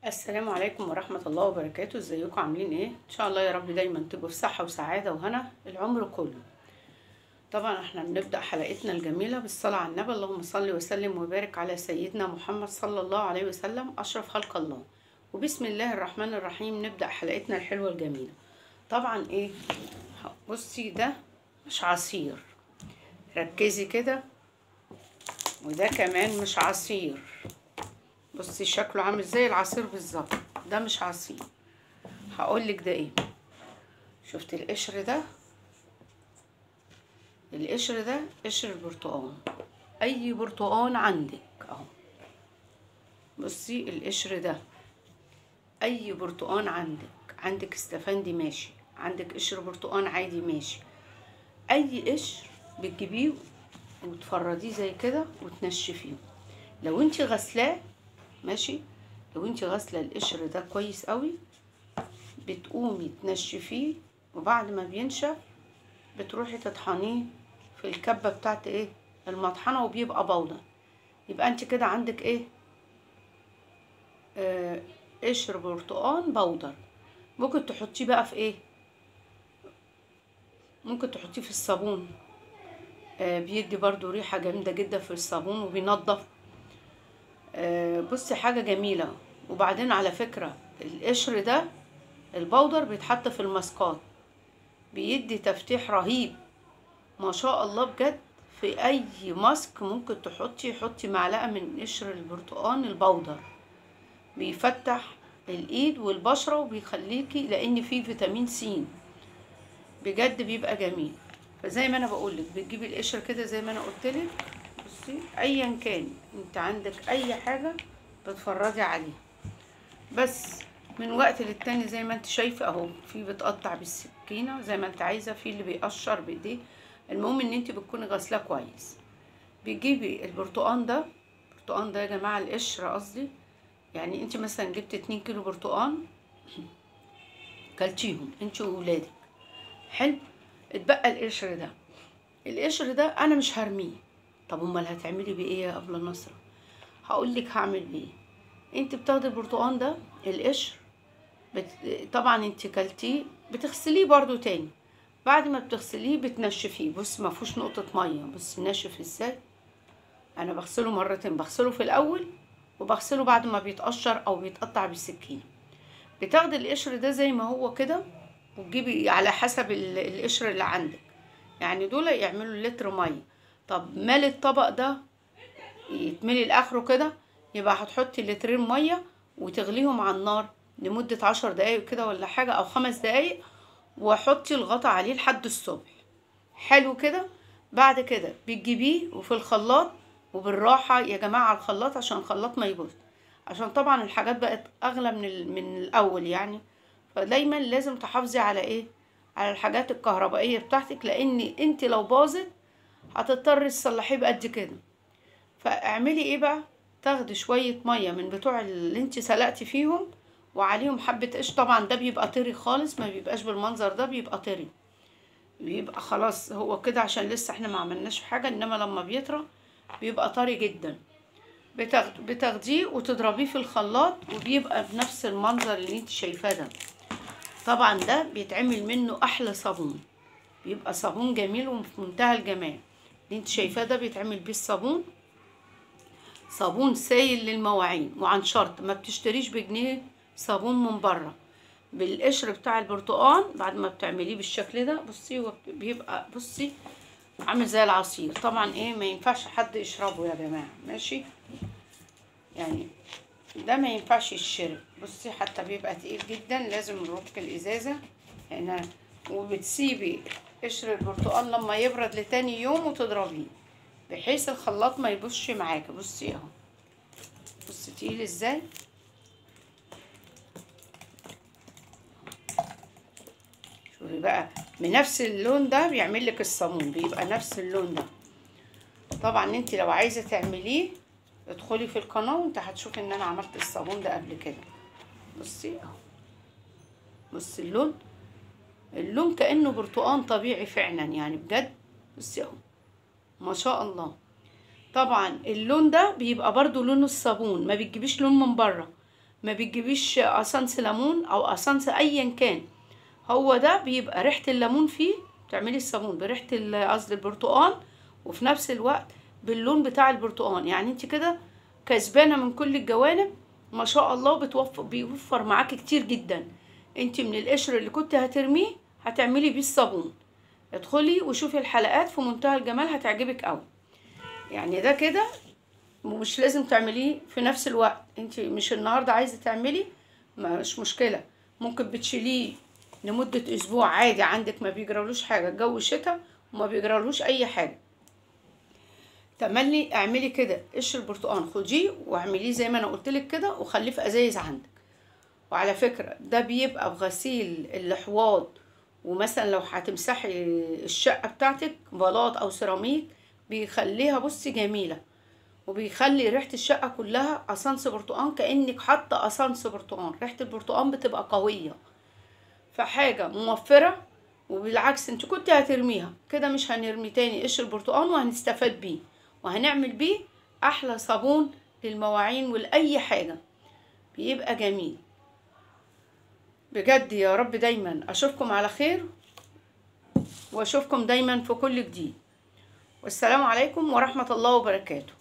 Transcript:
السلام عليكم ورحمة الله وبركاته ازيكم عاملين ايه ان شاء الله يا رب دايما تبقوا في صحة وسعادة وهنا العمر كله طبعا احنا بنبدأ حلقتنا الجميلة بالصلاة على النبي اللهم صل وسلم وبارك على سيدنا محمد صلى الله عليه وسلم اشرف خلق الله وبسم الله الرحمن الرحيم نبدأ حلقتنا الحلوة الجميلة طبعا ايه بصي ده مش عصير ركزي كده وده كمان مش عصير بصي شكله عامل زي العصير بالظبط ده مش عصير هقولك ده ايه شفت القشر ده القشر ده قشر البرتقال اي برتقال عندك اهو بصي القشر ده اي برتقال عندك عندك استفندي ماشي عندك قشر برتقال عادي ماشي اي قشر بتجيبيه وتفرديه زي كده وتنشفيه لو انت غسلاه ماشي لو انت غاسله القشر ده كويس قوي بتقومي تنشفيه وبعد ما بينشف بتروحي تطحنيه في الكبه بتاعت ايه المطحنه وبيبقى بودر يبقى انت كده عندك ايه آه قشر برتقان بودر ممكن تحطيه بقى في ايه ممكن تحطيه في الصابون آه بيدي برضو ريحه جامده جدا في الصابون وبينضف آه بصي حاجه جميله وبعدين على فكره القشر ده البودر بيتحط في الماسكات بيدي تفتيح رهيب ما شاء الله بجد في اي ماسك ممكن تحطي حطي معلقه من قشر البرتقال البودر بيفتح الايد والبشره وبيخليكي لان فيه فيتامين سي بجد بيبقى جميل فزي ما انا بقولك بتجيبي القشر كده زي ما انا قلتلك بصي ايا كان انت عندك اي حاجه بتفرجي عليها بس من وقت للتاني زي ما انت شايفه اهو في بتقطع بالسكينه زي ما انت عايزه في اللي بيقشر بايديه المهم ان انت بتكوني غاسلاه كويس بتجيبي البرتقان ده البرتقان ده يا جماعه القشر قصدي يعني انت مثلا جبت اتنين كيلو برتقان كلتيهم انت وولادك حلو اتبقى القشر ده القشر ده انا مش هرميه طب امال هتعملي بيه ايه يا ابله نصره هقول لك هعمل بيه انت بتاخدي البرتقان ده القشر بت... طبعا انت كلتيه بتغسليه برضو تاني بعد ما بتغسليه بتنشفيه بص ما فيهوش نقطه ميه بص ناشف ازاي انا بغسله مرتين بغسله في الاول وبغسله بعد ما بيتقشر او بيتقطع بالسكينه بتاخدي القشر ده زي ما هو كده وتجيبي على حسب القشر اللي عندك يعني دول يعملوا لتر ميه طب مال الطبق ده يتملي لاخره كده يبقى هتحطي لترين ميه وتغليهم على النار لمدة عشر دقايق كده ولا حاجة أو خمس دقايق وحطي الغطا عليه لحد الصبح حلو كده بعد كده بتجيبيه وفي الخلاط وبالراحة يا جماعة على الخلاط عشان الخلاط ما يبوظ عشان طبعا الحاجات بقت أغلى من, من الأول يعني فدايما لازم تحافظي على إيه على الحاجات الكهربائية بتاعتك لأن انت لو باظت هتضطري تصلحيه بقد كده فاعملي ايه بقى تاخدي شوية مية من بتوع اللي انت سلقتي فيهم وعليهم حبة قش طبعا ده بيبقى طري خالص ما بيبقاش بالمنظر ده بيبقى طري بيبقى خلاص هو كده عشان لسه احنا ما عملناش حاجة انما لما بيطرى بيبقى طري جدا بتاخد بتاخديه وتضربيه في الخلاط وبيبقى بنفس المنظر اللي انت شايفاه ده طبعا ده بيتعمل منه احلى صابون بيبقى صابون جميل وفي منتهى الجمال اللي انت شايفاه ده بيتعمل بيه الصابون صابون سايل للمواعين وعن شرط ما بتشتريش بجنيه صابون من بره بالقشر بتاع البرتقال بعد ما بتعمليه بالشكل ده بصي هو بيبقى بصي عامل زي العصير طبعا ايه ما ينفعش حد يشربه يا جماعه ماشي يعني ده ما ينفعش يشرب بصي حتى بيبقى تقيل جدا لازم نرك الازازه هنا وبتسيبي قشر البرتقال لما يبرد لتاني يوم وتضربيه بحيث الخلاط ما يبصش معاكي بصي اهو بصي تقيل ازاي شوفي بقى بنفس اللون ده بيعمل لك الصابون بيبقى نفس اللون ده طبعا انت لو عايزه تعمليه ادخلي في القناه وانت هتشوفي ان انا عملت الصابون ده قبل كده بصي اهو بصي اللون اللون كانه برتقان طبيعي فعلا يعني بجد بصي اهو ما شاء الله طبعا اللون ده بيبقى برضو لون الصابون ما بتجيبيش لون من بره ما بتجيبيش اسانس ليمون او اسانس ايا كان هو ده بيبقى ريحه الليمون فيه تعملي الصابون بريحه ال- قصدي البرتقال وفي نفس الوقت باللون بتاع البرتقال يعني انت كده كسبانه من كل الجوانب ما شاء الله بتوفر بيوفر معاكي كتير جدا انت من القشر اللي كنت هترميه هتعملي بيه الصابون ادخلي وشوفي الحلقات في منتهى الجمال هتعجبك قوي يعني ده كده ومش لازم تعمليه في نفس الوقت انت مش النهارده عايزه تعملي مش مشكله ممكن بتشيليه لمده اسبوع عادي عندك ما بيجرالوش حاجه الجو شتاء وما بيجرالوش اي حاجه تملي اعملي كده قشر البرتقال خديه واعمليه زي ما انا قلت لك كده وخليه في ازايز عندك وعلى فكره ده بيبقى بغسيل الحواض ومثلا لو هتمسحي الشقه بتاعتك بلاط او سيراميك بيخليها بصي جميله وبيخلي ريحه الشقه كلها اسانس برتقال كانك حاطه اسانس برتقال ريحه البرتقال بتبقى قويه فحاجه موفره وبالعكس انت كنت هترميها كده مش هنرمي تاني قشر البرتقال وهنستفاد بيه وهنعمل بيه احلى صابون للمواعين ولاي حاجه بيبقى جميل بجد يا رب دايما اشوفكم على خير واشوفكم دايما في كل جديد والسلام عليكم ورحمه الله وبركاته